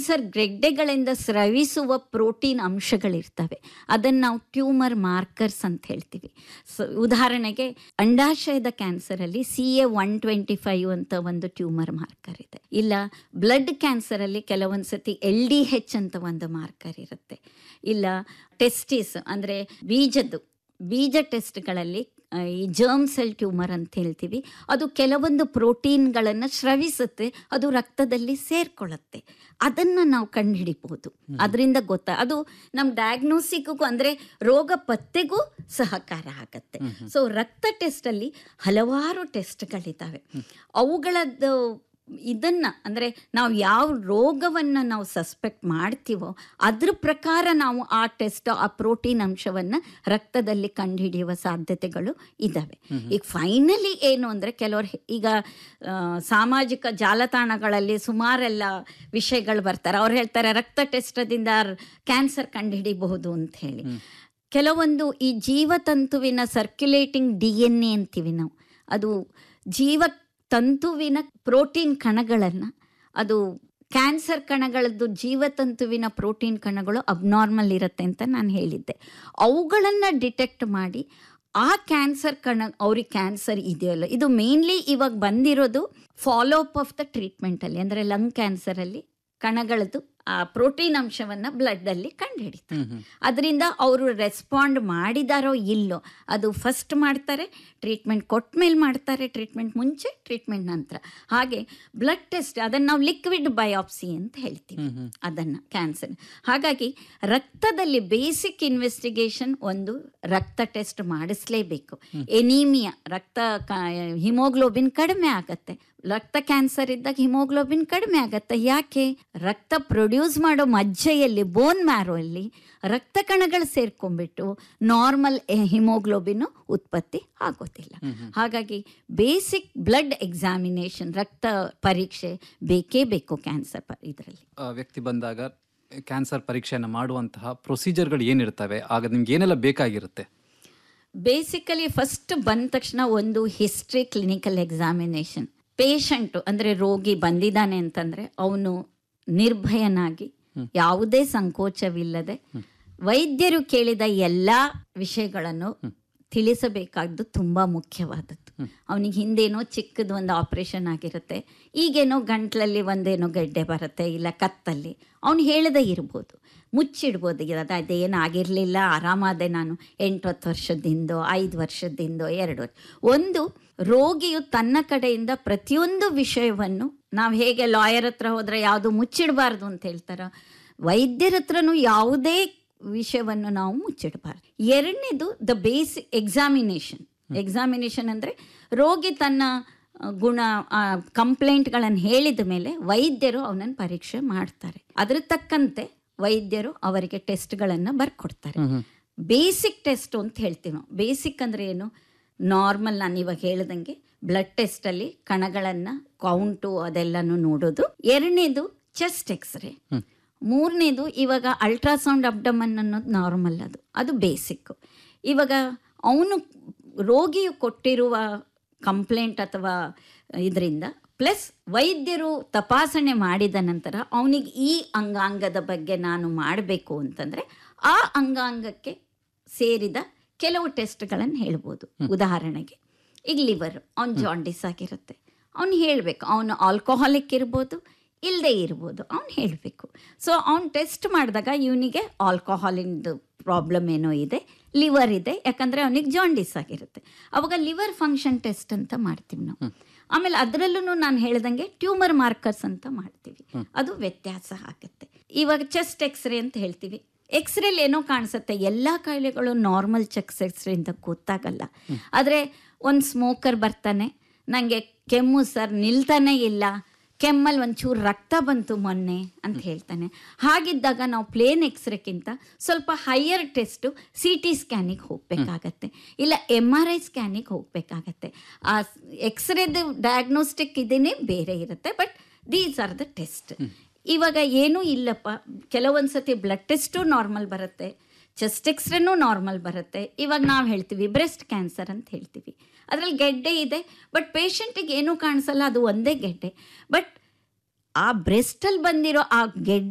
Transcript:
cancer ಗೆಡ್ಡೆಗಳಿಂದ ಸ್ರವಿಸುವ protein ಅಂಶಗಳಿರ್ತವೆ ಅದನ್ನು ನಾವು tumour markers ಅಂತ ಹೇಳ್ತೀವಿ ಸೊ ಉದಾಹರಣೆಗೆ ಅಂಡಾಶಯದ ಕ್ಯಾನ್ಸರಲ್ಲಿ C A one twenty five ಅಂತ ಒಂದು ಟ್ಯೂಮರ್ ಮಾರ್ಕರ್ ಇದೆ ಇಲ್ಲ ಬ್ಲಡ್ ಕ್ಯಾನ್ಸರಲ್ಲಿ ಕೆಲವೊಂದು ಸತಿ ಎಲ್ ಡಿ ಹೆಚ್ ಅಂತ ಒಂದು ಮಾರ್ಕರ್ ಇರುತ್ತೆ ಇಲ್ಲ ಟೆಸ್ಟಿಸ್ ಅಂದರೆ ಬೀಜದ್ದು ಬೀಜ ಟೆಸ್ಟ್ಗಳಲ್ಲಿ ಆ, ಈ ಜರ್ಮ್ ಸೆಲ್ ಟ್ಯೂಮರ್ ಅಂತ ಹೇಳ್ತೀವಿ ಅದು ಕೆಲವೊಂದು ಪ್ರೋಟೀನ್ಗಳನ್ನು ಸ್ರವಿಸುತ್ತೆ ಅದು ರಕ್ತದಲ್ಲಿ ಸೇರ್ಕೊಳ್ಳುತ್ತೆ ಅದನ್ನು ನಾವು ಕಂಡುಹಿಡಿಬೋದು ಅದರಿಂದ ಗೊತ್ತಾ ಅದು ನಮ್ಮ ಡಯಾಗ್ನೋಸಿಕ್ಗೂ ಅಂದರೆ ರೋಗ ಪತ್ತೆಗೂ ಸಹಕಾರ ಆಗತ್ತೆ ಸೊ ರಕ್ತ ಟೆಸ್ಟಲ್ಲಿ ಹಲವಾರು ಟೆಸ್ಟ್ಗಳಿದ್ದಾವೆ ಅವುಗಳದ್ದು ಇದನ್ನು ಅಂದರೆ ನಾವು ಯಾವ ರೋಗವನ್ನು ನಾವು ಸಸ್ಪೆಕ್ಟ್ ಮಾಡ್ತೀವೋ ಅದ್ರ ಪ್ರಕಾರ ನಾವು ಆ ಟೆಸ್ಟ್ ಆ ಪ್ರೋಟೀನ್ ಅಂಶವನ್ನು ರಕ್ತದಲ್ಲಿ ಕಂಡುಹಿಡಿಯುವ ಸಾಧ್ಯತೆಗಳು ಇದ್ದಾವೆ ಈಗ ಫೈನಲಿ ಏನು ಅಂದರೆ ಕೆಲವರು ಹೆ- ಈಗ ಆ, ಸಾಮಾಜಿಕ ಜಾಲತಾಣಗಳಲ್ಲಿ ಸುಮಾರೆಲ್ಲ ವಿಷಯಗಳು ಬರ್ತಾರೆ ಅವ್ರು ಹೇಳ್ತಾರೆ ರಕ್ತ ಟೆಸ್ಟದಿಂದ ಕ್ಯಾನ್ಸರ್ ಕಂಡುಹಿಡಿಬಹುದು ಅಂತ ಹೇಳಿ ಕೆಲವೊಂದು ಈ ಜೀವತಂತುವಿನ ಸರ್ಕ್ಯುಲೇಟಿಂಗ್ ಡಿ ಎನ್ ಎ ಅಂತೀವಿ ನಾವು ಅದು ಜೀವ ತಂತುವಿನ ಪ್ರೋಟೀನ್ ಕಣಗಳನ್ನು ಅದು ಕ್ಯಾನ್ಸರ್ ಕಣಗಳದ್ದು ಜೀವತಂತುವಿನ ಪ್ರೋಟೀನ್ ಕಣಗಳು ಅಬ್ನಾರ್ಮಲ್ ಇರುತ್ತೆ ಅಂತ ನಾನು ಹೇಳಿದ್ದೆ ಅವುಗಳನ್ನು ಡಿಟೆಕ್ಟ್ ಮಾಡಿ ಆ ಕ್ಯಾನ್ಸರ್ ಕಣ ಅವ್ರಿಗೆ ಕ್ಯಾನ್ಸರ್ ಇದೆಯಲ್ಲ ಇದು ಮೇನ್ಲಿ ಇವಾಗ ಬಂದಿರೋದು ಫಾಲೋ ಅಪ್ ಆಫ್ ದ ಟ್ರೀಟ್ಮೆಂಟಲ್ಲಿ ಅಂದರೆ ಲಂಗ್ ಕ್ಯಾನ್ಸರಲ್ಲಿ ಕಣಗಳದ್ದು ಆ ಪ್ರೋಟೀನ್ ಅಂಶವನ್ನು ಬ್ಲಡ್ಡಲ್ಲಿ ಕಂಡುಹಿಡಿತಾರೆ ಅದರಿಂದ ಅವರು ರೆಸ್ಪಾಂಡ್ ಮಾಡಿದಾರೋ ಇಲ್ಲೋ ಅದು ಫಸ್ಟ್ ಮಾಡ್ತಾರೆ ಟ್ರೀಟ್ಮೆಂಟ್ ಕೊಟ್ಟ ಮೇಲೆ ಮಾಡ್ತಾರೆ ಟ್ರೀಟ್ಮೆಂಟ್ ಮುಂಚೆ ಟ್ರೀಟ್ಮೆಂಟ್ ನಂತರ ಹಾಗೆ ಬ್ಲಡ್ ಟೆಸ್ಟ್ ಅದನ್ನು ನಾವು ಲಿಕ್ವಿಡ್ ಬಯಾಪ್ಸಿ ಅಂತ ಹೇಳ್ತೀವಿ ಅದನ್ನು ಕ್ಯಾನ್ಸರ್ ಹಾಗಾಗಿ ರಕ್ತದಲ್ಲಿ ಬೇಸಿಕ್ ಇನ್ವೆಸ್ಟಿಗೇಷನ್ ಒಂದು ರಕ್ತ ಟೆಸ್ಟ್ ಮಾಡಿಸ್ಲೇಬೇಕು ಎನೀಮಿಯಾ ರಕ್ತ ಹಿಮೋಗ್ಲೋಬಿನ್ ಕಡಿಮೆ ಆಗತ್ತೆ ರಕ್ತ ಕ್ಯಾನ್ಸರ್ ಇದ್ದಾಗ ಹಿಮೋಗ್ಲೋಬಿನ್ ಕಡಿಮೆ ಆಗತ್ತೆ ಯಾಕೆ ರಕ್ತ ಪ್ರೊಡ್ಯೂಸ್ ಮಾಡೋ ಮಜ್ಜೆಯಲ್ಲಿ ಬೋನ್ ಮ್ಯಾರೋ ಅಲ್ಲಿ ರಕ್ತ ಕಣಗಳು ಸೇರ್ಕೊಂಡ್ಬಿಟ್ಟು ನಾರ್ಮಲ್ ಹಿಮೋಗ್ಲೋಬಿನ್ ಉತ್ಪತ್ತಿ ಆಗೋದಿಲ್ಲ ಹಾಗಾಗಿ ಬೇಸಿಕ್ ಬ್ಲಡ್ ಎಕ್ಸಾಮಿನೇಷನ್ ರಕ್ತ ಪರೀಕ್ಷೆ ಬೇಕೇ ಬೇಕು ಕ್ಯಾನ್ಸರ್ ಇದರಲ್ಲಿ ಆ, ವ್ಯಕ್ತಿ ಬಂದಾಗ ಕ್ಯಾನ್ಸರ್ ಪರೀಕ್ಷೆಯನ್ನು ಮಾಡುವಂತಹ ಪ್ರೊಸೀಜರ್ಗಳು ಏನಿರ್ತವೆ ಆಗ ನಿಮ್ಗೆ ಏನೆಲ್ಲ ಬೇಕಾಗಿರುತ್ತೆ ಬೇಸಿಕಲಿ ಫಸ್ಟ್ ಬಂದ ತಕ್ಷಣ ಒಂದು ಹಿಸ್ಟ್ರಿ ಕ್ಲಿನಿಕಲ್ ಎಕ್ಸಾಮಿನೇಷನ್ ಪೇಷಂಟು ಅಂದರೆ ರೋಗಿ ಬಂದಿದ್ದಾನೆ ಅಂತಂದರೆ ಅವನು ನಿರ್ಭಯನಾಗಿ ಯಾವುದೇ ಸಂಕೋಚವಿಲ್ಲದೆ ವೈದ್ಯರು ಕೇಳಿದ ಎಲ್ಲ ವಿಷಯಗಳನ್ನು ತಿಳಿಸಬೇಕಾದ್ದು ತುಂಬ ಮುಖ್ಯವಾದದ್ದು ಅವನಿಗೆ ಹಿಂದೇನೋ ಚಿಕ್ಕದು ಒಂದು ಆಪರೇಷನ್ ಆಗಿರುತ್ತೆ ಈಗೇನೋ ಗಂಟ್ಲಲ್ಲಿ ಒಂದೇನೋ ಗೆಡ್ಡೆ ಬರುತ್ತೆ ಇಲ್ಲ ಕತ್ತಲ್ಲಿ ಅವನು ಹೇಳದೇ ಇರ್ಬೋದು ಮುಚ್ಚಿಡ್ಬೋದು ಅದು ಅದೇನು ಆಗಿರಲಿಲ್ಲ ಆರಾಮಾದೆ ನಾನು ಎಂಟು ಹತ್ತು ವರ್ಷದಿಂದೋ ಐದು ವರ್ಷದಿಂದೋ ಎರಡು ವರ್ಷ ಒಂದು ರೋಗಿಯು ತನ್ನ ಕಡೆಯಿಂದ ಪ್ರತಿಯೊಂದು ವಿಷಯವನ್ನು ನಾವು ಹೇಗೆ ಲಾಯರ್ ಹತ್ರ ಹೋದರೆ ಯಾವುದು ಮುಚ್ಚಿಡಬಾರ್ದು ಅಂತ ಹೇಳ್ತಾರ ವೈದ್ಯರ ಹತ್ರನೂ ಯಾವುದೇ ವಿಷಯವನ್ನು ನಾವು ಮುಚ್ಚಿಡಬಾರ್ದು ಎರಡನೇದು ದ ಬೇಸಿಕ್ ಎಕ್ಸಾಮಿನೇಷನ್ ಎಕ್ಸಾಮಿನೇಷನ್ ಅಂದರೆ ರೋಗಿ ತನ್ನ ಆ, ಗುಣ ಕಂಪ್ಲೇಂಟ್ಗಳನ್ನು ಹೇಳಿದ ಮೇಲೆ ವೈದ್ಯರು ಅವನನ್ನು ಪರೀಕ್ಷೆ ಮಾಡ್ತಾರೆ ಅದ್ರ ತಕ್ಕಂತೆ ವೈದ್ಯರು ಅವರಿಗೆ ಟೆಸ್ಟ್ಗಳನ್ನು ಬರ್ಕೊಡ್ತಾರೆ ಬೇಸಿಕ್ ಟೆಸ್ಟ್ ಅಂತ ಹೇಳ್ತೀವಿ ನಾವು ಬೇಸಿಕ್ ಅಂದರೆ ಏನು ನಾರ್ಮಲ್ ನಾನು ಇವಾಗ ಹೇಳ್ದಂಗೆ ಬ್ಲಡ್ ಟೆಸ್ಟಲ್ಲಿ ಕಣಗಳನ್ನು ಕೌಂಟು ಅದೆಲ್ಲನೂ ನೋಡೋದು ಎರಡನೇದು ಚೆಸ್ಟ್ ಎಕ್ಸ್ರೇ ಮೂರನೇದು ಇವಾಗ ಅಲ್ಟ್ರಾಸೌಂಡ್ ಅಬ್ಡಮನ್ ಅನ್ನೋದು ನಾರ್ಮಲ್ ಅದು ಅದು ಬೇಸಿಕ್ಕು ಇವಾಗ ಅವನು ರೋಗಿಯು ಕೊಟ್ಟಿರುವ ಕಂಪ್ಲೇಂಟ್ ಅಥವಾ ಇದರಿಂದ ಪ್ಲಸ್ ವೈದ್ಯರು ತಪಾಸಣೆ ಮಾಡಿದ ನಂತರ ಅವನಿಗೆ ಈ ಅಂಗಾಂಗದ ಬಗ್ಗೆ ನಾನು ಮಾಡಬೇಕು ಅಂತಂದರೆ ಆ ಅಂಗಾಂಗಕ್ಕೆ ಸೇರಿದ ಕೆಲವು ಟೆಸ್ಟ್ಗಳನ್ನು ಹೇಳ್ಬೋದು ಉದಾಹರಣೆಗೆ ಈಗ ಲಿವರ್ ಅವ್ನು ಜಾಂಡಿಸ್ ಆಗಿರುತ್ತೆ ಅವ್ನು ಹೇಳಬೇಕು ಅವನು ಆಲ್ಕೋಹಾಲಿಕ್ ಇರ್ಬೋದು ಇಲ್ಲದೆ ಇರ್ಬೋದು ಅವ್ನು ಹೇಳಬೇಕು ಸೊ ಅವ್ನು ಟೆಸ್ಟ್ ಮಾಡಿದಾಗ ಇವನಿಗೆ ಆಲ್ಕೋಹಾಲಿಂದು ಪ್ರಾಬ್ಲಮ್ ಏನೋ ಇದೆ ಲಿವರ್ ಇದೆ ಯಾಕಂದರೆ ಅವನಿಗೆ ಜಾಂಡಿಸ್ ಆಗಿರುತ್ತೆ ಅವಾಗ ಲಿವರ್ ಫಂಕ್ಷನ್ ಟೆಸ್ಟ್ ಅಂತ ಮಾಡ್ತೀವಿ ನಾವು ಆಮೇಲೆ ಅದರಲ್ಲೂ ನಾನು ಹೇಳ್ದಂಗೆ ಟ್ಯೂಮರ್ ಮಾರ್ಕರ್ಸ್ ಅಂತ ಮಾಡ್ತೀವಿ ಅದು ವ್ಯತ್ಯಾಸ ಆಗುತ್ತೆ ಇವಾಗ ಚೆಸ್ಟ್ ಎಕ್ಸ್ರೇ ಅಂತ ಹೇಳ್ತೀವಿ ಎಕ್ಸ್ರೇಲಿ ಏನೋ ಕಾಣಿಸುತ್ತೆ ಎಲ್ಲ ಕಾಯಿಲೆಗಳು ನಾರ್ಮಲ್ ಚೆಕ್ಸ್ ಎಕ್ಸ್ರೇಯಿಂದ ಗೊತ್ತಾಗಲ್ಲ ಆದರೆ ಒಂದು ಸ್ಮೋಕರ್ ಬರ್ತಾನೆ ನನಗೆ ಕೆಮ್ಮು ಸರ್ ನಿಲ್ತಾನೇ ಇಲ್ಲ ಕೆಮ್ಮಲ್ಲಿ ಒಂಚೂರು ರಕ್ತ ಬಂತು ಮೊನ್ನೆ ಅಂತ ಹೇಳ್ತಾನೆ ಹಾಗಿದ್ದಾಗ ನಾವು ಪ್ಲೇನ್ ಎಕ್ಸ್ರೇಕ್ಕಿಂತ ಸ್ವಲ್ಪ ಹೈಯರ್ ಟೆಸ್ಟು ಸಿ ಟಿ ಸ್ಕ್ಯಾನಿಗೆ ಹೋಗಬೇಕಾಗತ್ತೆ ಇಲ್ಲ ಎಮ್ ಆರ್ ಐ ಸ್ಕ್ಯಾನಿಗೆ ಹೋಗಬೇಕಾಗತ್ತೆ ಆ ಎಕ್ಸ್ರೇದು ಡಯಾಗ್ನೋಸ್ಟಿಕ್ ಇದೇನೇ ಬೇರೆ ಇರುತ್ತೆ but these are the test ಇವಾಗ ಏನೂ ಇಲ್ಲಪ್ಪ ಕೆಲವೊಂದು ಸತಿ ಬ್ಲಡ್ ಟೆಸ್ಟು ನಾರ್ಮಲ್ ಬರುತ್ತೆ ಚೆಸ್ಟ್ ಎಕ್ಸ್ರೇನೂ ನಾರ್ಮಲ್ ಬರುತ್ತೆ ಇವಾಗ ನಾವು ಹೇಳ್ತೀವಿ ಬ್ರೆಸ್ಟ್ ಕ್ಯಾನ್ಸರ್ ಅಂತ ಹೇಳ್ತೀವಿ ಅದರಲ್ಲಿ ಗೆಡ್ಡೆ ಇದೆ ಬಟ್ ಪೇಷಂಟಿಗೆ ಏನೂ ಕಾಣಿಸಲ್ಲ ಅದು ಒಂದೇ ಗೆಡ್ಡೆ ಬಟ್ ಆ ಬ್ರೆಸ್ಟಲ್ಲಿ ಬಂದಿರೋ ಆ ಗೆಡ್ಡೆ